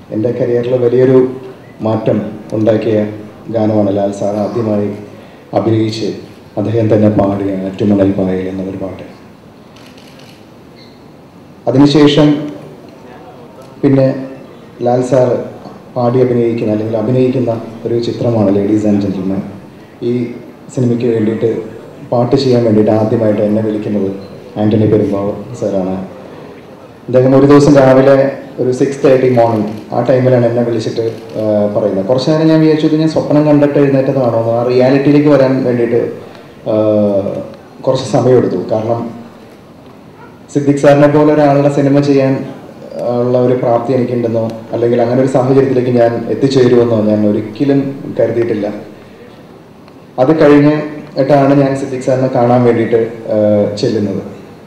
എൻ്റെ കരിയറിൽ വലിയൊരു മാറ്റം ഉണ്ടാക്കിയ ഗാനമാണ് ലാൽ സാർ ആദ്യമായി അഭിനയിച്ച് അദ്ദേഹം തന്നെ പാടിയ അറ്റുമണൽ പായൽ എന്നൊരു പാട്ട് അതിനുശേഷം പിന്നെ ലാൽ സാർ പാടി അഭിനയിക്കുന്ന അല്ലെങ്കിൽ അഭിനയിക്കുന്ന ഒരു ചിത്രമാണ് ലേഡീസ് ആൻഡ് ജെന്റിൽമാൻ ഈ സിനിമയ്ക്ക് വേണ്ടിയിട്ട് പാട്ട് ചെയ്യാൻ വേണ്ടിയിട്ട് ആദ്യമായിട്ട് എന്നെ വിളിക്കുന്നത് ആൻ്റണി പെരുമ്പാവൂർ സാറാണ് അദ്ദേഹം ഒരു ദിവസം രാവിലെ ഒരു സിക്സ് തേർട്ടി മോർണിംഗ് ആ ടൈമിലാണ് എന്നെ വിളിച്ചിട്ട് ആ, പറയുന്നത് കുറച്ച് നേരം ഞാൻ വിചാരിച്ചു ഇത് ഞാൻ സ്വപ്നം കണ്ടിട്ട് എഴുന്നേറ്റതാണോ എന്ന് ആ റിയാലിറ്റിയിലേക്ക് വരാൻ വേണ്ടിയിട്ട് ആ, കുറച്ച് സമയമെടുത്തു കാരണം സിദ്ദിഖ് സാറിനെ പോലെ ഒരാളുടെ സിനിമ ചെയ്യാൻ ഉള്ള ഒരു പ്രാപ്തി എനിക്കുണ്ടെന്നോ അല്ലെങ്കിൽ അങ്ങനെ ഒരു സാഹചര്യത്തിലേക്ക് ഞാൻ എത്തിച്ചേരുമെന്നോ ഞാൻ ഒരിക്കലും കരുതിയിട്ടില്ല അത് കഴിഞ്ഞ് ട്ടാണ് ഞാൻ സിദ്ദിഖ് സാറിനെ കാണാൻ വേണ്ടിയിട്ട് ആ, ചെല്ലുന്നത്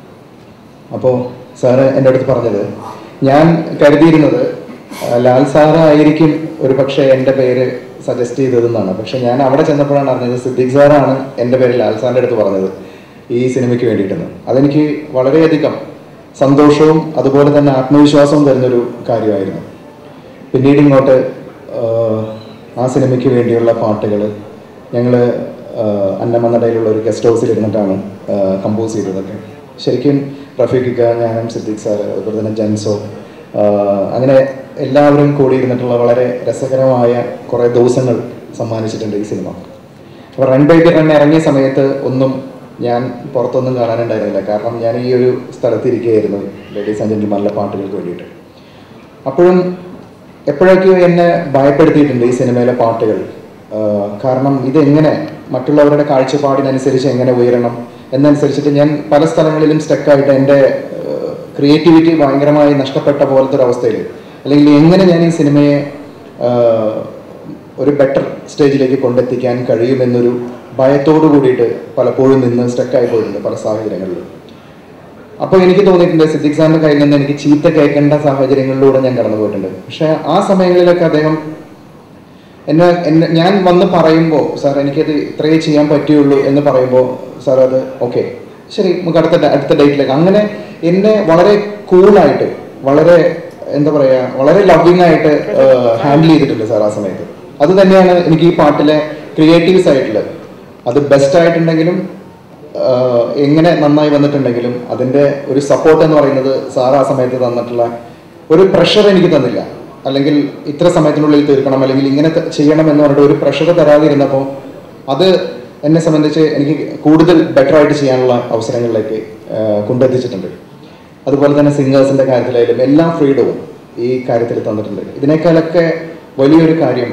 അപ്പോൾ സാറ് എൻ്റെ അടുത്ത് പറഞ്ഞത് ഞാൻ കരുതിയിരുന്നത് ആ, ലാൽ സാറ് ആയിരിക്കും ഒരു പക്ഷേ എൻ്റെ പേര് സജസ്റ്റ് ചെയ്തതെന്നാണ് പക്ഷെ ഞാൻ അവിടെ ചെന്നപ്പോഴാണ് അറിഞ്ഞത് സിദ്ദിഖ് സാറാണ് എൻ്റെ പേര് ലാൽ സാറിൻ്റെ അടുത്ത് പറഞ്ഞത് ഈ സിനിമയ്ക്ക് വേണ്ടിയിട്ടെന്ന് അതെനിക്ക് വളരെയധികം സന്തോഷവും അതുപോലെ തന്നെ ആത്മവിശ്വാസവും തരുന്നൊരു കാര്യമായിരുന്നു പിന്നീട് ഇങ്ങോട്ട് ആഹ്, ആ സിനിമയ്ക്ക് വേണ്ടിയുള്ള പാട്ടുകൾ ഞങ്ങൾ അന്നമന്നടയിലുള്ള ഒരു ഗസ്റ്റ് ഹൗസിൽ ഇരുന്നിട്ടാണ് കമ്പോസ് ചെയ്തതൊക്കെ ശരിക്കും റഫീഖിക്ക ഞാനും സിദ്ദിഖ് സാർ അതുപോലെ തന്നെ ജൻസോ ആഹ്, അങ്ങനെ എല്ലാവരും കൂടിയിരുന്നിട്ടുള്ള വളരെ രസകരമായ കുറേ ദിവസങ്ങൾ സമ്മാനിച്ചിട്ടുണ്ട് ഈ സിനിമ അപ്പോൾ റൺ ബൈക്ക് റൺ ഇറങ്ങിയ സമയത്ത് ഒന്നും ഞാൻ പുറത്തൊന്നും കാണാനുണ്ടായിരുന്നില്ല കാരണം ഞാൻ ഈ ഒരു സ്ഥലത്തിരിക്കുകയായിരുന്നു ലേഡീസ് ആൻഡ് ജെന്റിൽമാരുടെ പാട്ടുകൾക്ക് വേണ്ടിയിട്ട് അപ്പോഴും എപ്പോഴൊക്കെയോ എന്നെ ഭയപ്പെടുത്തിയിട്ടുണ്ട് ഈ സിനിമയിലെ പാട്ടുകൾ ആഹ് കാരണം ഇതെങ്ങനെ മറ്റുള്ളവരുടെ കാഴ്ചപ്പാടിനനുസരിച്ച് എങ്ങനെ ഉയരണം എന്നനുസരിച്ചിട്ട് ഞാൻ പല സ്ഥലങ്ങളിലും സ്റ്റക്കായിട്ട് എൻ്റെ ക്രിയേറ്റിവിറ്റി ഭയങ്കരമായി നഷ്ടപ്പെട്ട പോലത്തെ ഒരു അവസ്ഥയിൽ അല്ലെങ്കിൽ എങ്ങനെ ഞാൻ ഈ സിനിമയെ ആഹ് ഒരു ബെറ്റർ സ്റ്റേജിലേക്ക് കൊണ്ടെത്തിക്കാൻ കഴിയുമെന്നൊരു ഭയത്തോടു കൂടിയിട്ട് പലപ്പോഴും നിന്ന് സ്റ്റക്കായി പോയിട്ടുണ്ട് പല സാഹചര്യങ്ങളിലും അപ്പോൾ എനിക്ക് തോന്നിയിട്ടുണ്ട് സിദ്ദിഖ് സാറിന്റെ കയ്യിൽ നിന്ന് എനിക്ക് ചീത്ത കേൾക്കേണ്ട സാഹചര്യങ്ങളിലൂടെ ഞാൻ കടന്നു പോയിട്ടുണ്ട് പക്ഷെ ആ സമയങ്ങളിലൊക്കെ അദ്ദേഹം എന്നെ എന്നെ ഞാൻ വന്ന് പറയുമ്പോൾ സാർ എനിക്കത് ഇത്രയേ ചെയ്യാൻ പറ്റുള്ളൂ എന്ന് പറയുമ്പോൾ സാർ അത് ഓക്കെ ശരി നമുക്ക് അടുത്ത ഡ- അടുത്ത ഡേറ്റിലേക്ക് അങ്ങനെ എന്നെ വളരെ കൂളായിട്ട് വളരെ എന്താ പറയുക വളരെ ലവിങ് ആയിട്ട് ഹാൻഡിൽ ചെയ്തിട്ടുണ്ട് സാർ ആ സമയത്ത് അത് തന്നെയാണ് എനിക്ക് ഈ പാട്ടിലെ ക്രിയേറ്റീവ് സൈഡിൽ അത് ബെസ്റ്റ് ആയിട്ടുണ്ടെങ്കിലും ആഹ് എങ്ങനെ നന്നായി വന്നിട്ടുണ്ടെങ്കിലും അതിൻ്റെ ഒരു സപ്പോർട്ട് എന്ന് പറയുന്നത് സാർ ആ സമയത്ത് തന്നിട്ടുള്ള ഒരു പ്രഷർ എനിക്ക് തന്നില്ല അല്ലെങ്കിൽ ഇത്ര സമയത്തിനുള്ളിൽ തീർക്കണം അല്ലെങ്കിൽ ഇങ്ങനെ ത- ചെയ്യണം എന്ന് പറഞ്ഞിട്ട് ഒരു പ്രഷർ തരാതിരുന്നപ്പോൾ അത് എന്നെ സംബന്ധിച്ച് എനിക്ക് കൂടുതൽ ബെറ്റർ ആയിട്ട് ചെയ്യാനുള്ള അവസരങ്ങളിലേക്ക് ആഹ് കൊണ്ടെത്തിച്ചിട്ടുണ്ട് അതുപോലെ തന്നെ സിംഗേഴ്സിൻ്റെ കാര്യത്തിലായാലും എല്ലാ ഫ്രീഡവും ഈ കാര്യത്തിൽ തന്നിട്ടുണ്ട് ഇതിനേക്കാളൊക്കെ വലിയൊരു കാര്യം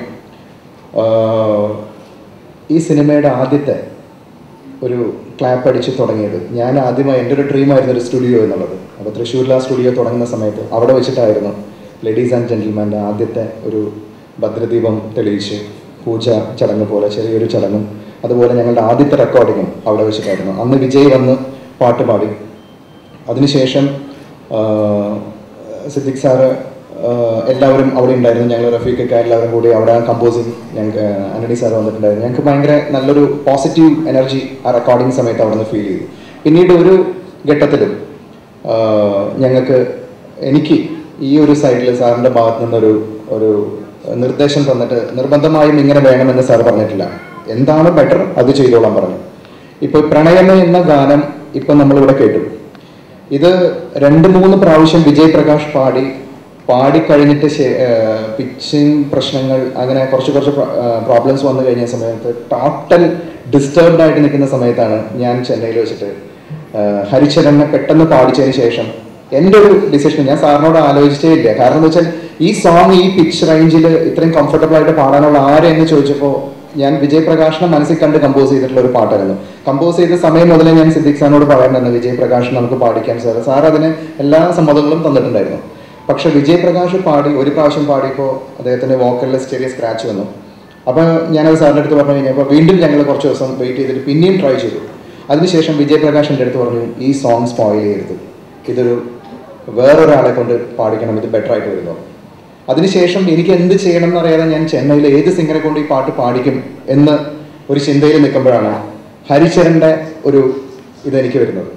ആഹ് ഈ സിനിമയുടെ ആദ്യത്തെ ഒരു ക്ലാപ്പ് അടിച്ച് തുടങ്ങിയത് ഞാൻ ആദ്യമായി എൻ്റെ ഒരു ഡ്രീമായിരുന്നു ഒരു സ്റ്റുഡിയോ എന്നുള്ളത് അപ്പോൾ തൃശ്ശൂരിൽ ആ സ്റ്റുഡിയോ തുടങ്ങുന്ന സമയത്ത് അവിടെ വെച്ചിട്ടായിരുന്നു ലേഡീസ് ആൻഡ് ജെന്റിൽമാൻ്റെ ആദ്യത്തെ ഒരു ഭദ്രദീപം തെളിയിച്ച് പൂജ ചടങ്ങ് പോലെ ചെറിയൊരു ചടങ്ങും അതുപോലെ ഞങ്ങളുടെ ആദ്യത്തെ റെക്കോർഡിങ്ങും അവിടെ വെച്ചിട്ടായിരുന്നു അന്ന് വിജയ് വന്ന് പാട്ട് പാടി അതിനുശേഷം ആഹ്, സിദ്ദിഖ് സാറ് ആഹ്, എല്ലാവരും അവിടെ ഉണ്ടായിരുന്നു ഞങ്ങൾ റഫീഖൊക്കെ എല്ലാവരും കൂടി അവിടെ കമ്പോസിങ് ഞങ്ങൾക്ക് ആന്റണി സാർ വന്നിട്ടുണ്ടായിരുന്നു ഞങ്ങൾക്ക് ഭയങ്കര നല്ലൊരു പോസിറ്റീവ് എനർജി ആ റെക്കോർഡിങ് സമയത്ത് അവിടെ നിന്ന് ഫീൽ ചെയ്തു പിന്നീട് ഒരു ഘട്ടത്തിലും ആഹ്, ഞങ്ങൾക്ക് എനിക്ക് ഈ ഒരു സൈഡിൽ സാറിൻ്റെ ഭാഗത്തു നിന്നൊരു ഒരു നിർദ്ദേശം തന്നിട്ട് നിർബന്ധമായും ഇങ്ങനെ വേണമെന്ന് സാർ പറഞ്ഞിട്ടില്ല എന്താണ് ബെറ്റർ അത് ചെയ്തോളാൻ പറഞ്ഞു ഇപ്പോൾ പ്രണയമേ എന്ന ഗാനം ഇപ്പം നമ്മളിവിടെ കേട്ടു ഇത് രണ്ട് മൂന്ന് പ്രാവശ്യം വിജയ് പ്രകാശ് പാടി പാടിക്കഴിഞ്ഞിട്ട് പിച്ചിങ് പ്രശ്നങ്ങൾ അങ്ങനെ കുറച്ച് കുറച്ച് പ്രോബ്ലംസ് വന്നു കഴിഞ്ഞ സമയത്ത് ടോട്ടൽ ഡിസ്റ്റർബ്ഡ് ആയിട്ട് നിൽക്കുന്ന സമയത്താണ് ഞാൻ ചെന്നൈയിൽ വെച്ചിട്ട് ആ, ഹരിചരനെ പെട്ടെന്ന് പാടിച്ചതിന് ശേഷം എൻ്റെ ഒരു ഡിസിഷൻ ഞാൻ സാറിനോട് ആലോചിച്ചേ ഇല്ല കാരണം എന്ന് വെച്ചാൽ ഈ സോങ് ഈ പിച്ച് റേഞ്ചിൽ ഇത്രയും കംഫർട്ടബിൾ ആയിട്ട് പാടാനുള്ള ആരെന്ന് ചോദിച്ചപ്പോൾ ഞാൻ വിജയ് പ്രകാശിനെ മനസ്സിൽ കണ്ട് കമ്പോസ് ചെയ്തിട്ടുള്ള ഒരു പാട്ടായിരുന്നു കമ്പോസ് ചെയ്ത സമയം മുതലേ ഞാൻ സിദ്ദിഖ് സാറിനോട് പറയാനുണ്ടെന്ന് വിജയ് പ്രകാശ് നമുക്ക് പാടിക്കാൻ സാർ സാർ അതിന് എല്ലാ സമ്മതങ്ങളും തന്നിട്ടുണ്ടായിരുന്നു പക്ഷെ വിജയ് പ്രകാശ് പാടി ഒരു പ്രാവശ്യം പാടിയപ്പോൾ അദ്ദേഹത്തിന്റെ വോക്കലിൽ ചെറിയ സ്ക്രാച്ച് വന്നു അപ്പോൾ ഞാനത് സാറിൻ്റെ അടുത്ത് പറഞ്ഞു കഴിഞ്ഞപ്പോൾ വീണ്ടും ഞങ്ങൾ കുറച്ച് ദിവസം വെയിറ്റ് ചെയ്തിട്ട് പിന്നെയും ട്രൈ ചെയ്തു അതിനുശേഷം വിജയ് പ്രകാശ് എൻ്റെ അടുത്ത് പറഞ്ഞു ഈ സോങ് സ്പോയിൽ ചെയ്യരുത് ഇതൊരു വേറൊരാളെ കൊണ്ട് പാടിക്കണം ഇത് ബെറ്റർ ആയിട്ട് വരുന്നു അതിനുശേഷം എനിക്ക് എന്ത് ചെയ്യണം എന്നറിയാതെ ഞാൻ ചെന്നൈയിൽ ഏത് സിംഗറെ കൊണ്ട് ഈ പാട്ട് പാടിക്കും എന്ന് ഒരു ചിന്തയിൽ നിൽക്കുമ്പോഴാണ് ഹരിചരൻ്റെ ഒരു ഇതെനിക്ക് വരുന്നത്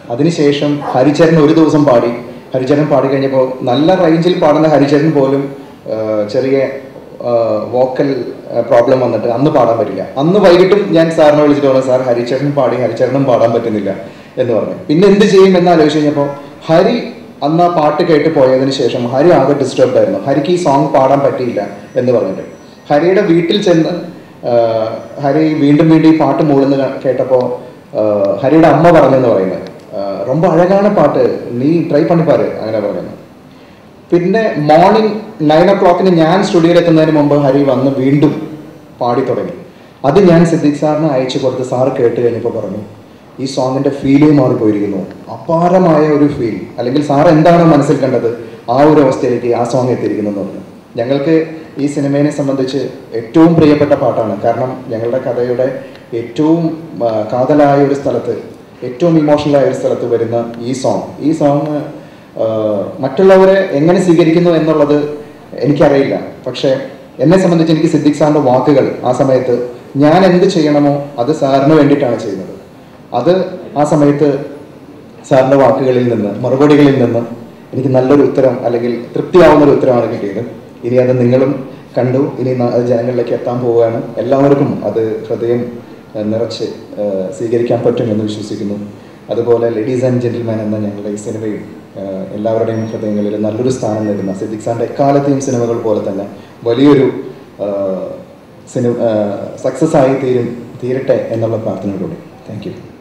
അതിനുശേഷം ഹരിചരൻ ഒരു ദിവസം പാടി ഹരിചരൻ പാടി കഴിഞ്ഞപ്പോൾ നല്ല റേഞ്ചിൽ പാടുന്ന ഹരിചരൻ പോലും ചെറിയ വോക്കൽ പ്രോബ്ലം വന്നിട്ട് അന്ന് പാടാൻ പറ്റില്ല അന്ന് വൈകിട്ടും ഞാൻ സാറിനെ വിളിച്ചിട്ട് പറഞ്ഞു സാർ ഹരിചേട്ടൻ പാടി ഹരിചേട്ടനും പാടാൻ പറ്റുന്നില്ല എന്ന് പറഞ്ഞു പിന്നെ എന്ത് ചെയ്യും എന്ന് ആലോചിച്ച് കഴിഞ്ഞപ്പോൾ ഹരി അന്ന് ആ പാട്ട് കേട്ട് പോയതിന് ശേഷം ഹരി ആകെ ഡിസ്റ്റർബ്ഡ് ആയിരുന്നു ഹരിക്ക് ഈ സോങ് പാടാൻ പറ്റിയില്ല എന്ന് പറഞ്ഞിട്ട് ഹരിയുടെ വീട്ടിൽ ചെന്ന് ആ, ഹരി വീണ്ടും വീണ്ടും ഈ പാട്ട് മൂളുന്ന കേട്ടപ്പോൾ ഹരിയുടെ അമ്മ പറഞ്ഞെന്ന് പറയുന്നത് ആ, ரொம்ப അഴകാണ് പാട്ട് നീ ട്രൈ പണിപ്പാറ് അങ്ങനെ പറയുന്നത് പിന്നെ മോർണിംഗ് നയൻ ഒ ക്ലോക്കിന് ഞാൻ സ്റ്റുഡിയോയിൽ എത്തുന്നതിന് മുമ്പ് ഹരി വന്ന് വീണ്ടും പാടി തുടങ്ങി അത് ഞാൻ സിദ്ദിഖ് സാറിന് അയച്ചു കൊടുത്ത് സാറ് കേട്ട് കഴിഞ്ഞപ്പോൾ പറഞ്ഞു ഈ സോങ്ങിന്റെ ഫീലേ മാറിപ്പോയിരിക്കുന്നു അപാരമായ ഒരു ഫീൽ അല്ലെങ്കിൽ സാർ എന്താണോ മനസ്സിൽ കണ്ടത് ആ ഒരു അവസ്ഥയിലേക്ക് ആ സോങ് എത്തിയിരിക്കുന്നു എന്ന് പറഞ്ഞു ഞങ്ങൾക്ക് ഈ സിനിമയെ സംബന്ധിച്ച് ഏറ്റവും പ്രിയപ്പെട്ട പാട്ടാണ് കാരണം ഞങ്ങളുടെ കഥയുടെ ഏറ്റവും ആ, കാതലായ ഒരു സ്ഥലത്ത് ഏറ്റവും ഇമോഷണലായ ഒരു സ്ഥലത്ത് വരുന്ന ഈ സോങ് ഈ സോങ് ആഹ് മറ്റുള്ളവരെ എങ്ങനെ സ്വീകരിക്കുന്നു എന്നുള്ളത് എനിക്കറിയില്ല പക്ഷേ എന്നെ സംബന്ധിച്ച് എനിക്ക് സിദ്ദിഖ് സാറിന്റെ വാക്കുകൾ ആ സമയത്ത് ഞാൻ എന്ത് ചെയ്യണമോ അത് സാറിന് വേണ്ടിയിട്ടാണ് ചെയ്യുന്നത് അത് ആ സമയത്ത് സാറിന്റെ വാക്കുകളിൽ നിന്ന് മറുപടികളിൽ നിന്ന് എനിക്ക് നല്ലൊരു ഉത്തരം അല്ലെങ്കിൽ തൃപ്തിയാവുന്ന ഒരു ഉത്തരമാണ് കിട്ടിയത് ഇനി അത് നിങ്ങളും കണ്ടു ഇനി ന- അത് ജനങ്ങളിലേക്ക് എത്താൻ പോവുകയാണ് എല്ലാവർക്കും അത് ഹൃദയം ഏഹ്, നിറച്ച് ഏഹ്, സ്വീകരിക്കാൻ പറ്റുമെന്ന് വിശ്വസിക്കുന്നു അതുപോലെ ലേഡീസ് ആൻഡ് ജെന്റിൽമാൻ എന്ന ഞങ്ങളുടെ ഈ സിനിമയും ഏഹ്, എല്ലാവരുടെയും ഹൃദയങ്ങളിൽ നല്ലൊരു സ്ഥാനം നേടുന്ന സിദ്ദിഖ് സാറിന്റെ എക്കാലത്തെയും സിനിമകൾ പോലെ തന്നെ വലിയൊരു സിനിമ സക്സസ് ആയി തീരും തീരട്ടെ എന്നുള്ള പ്രാർത്ഥനയോടുകൂടി താങ്ക് യു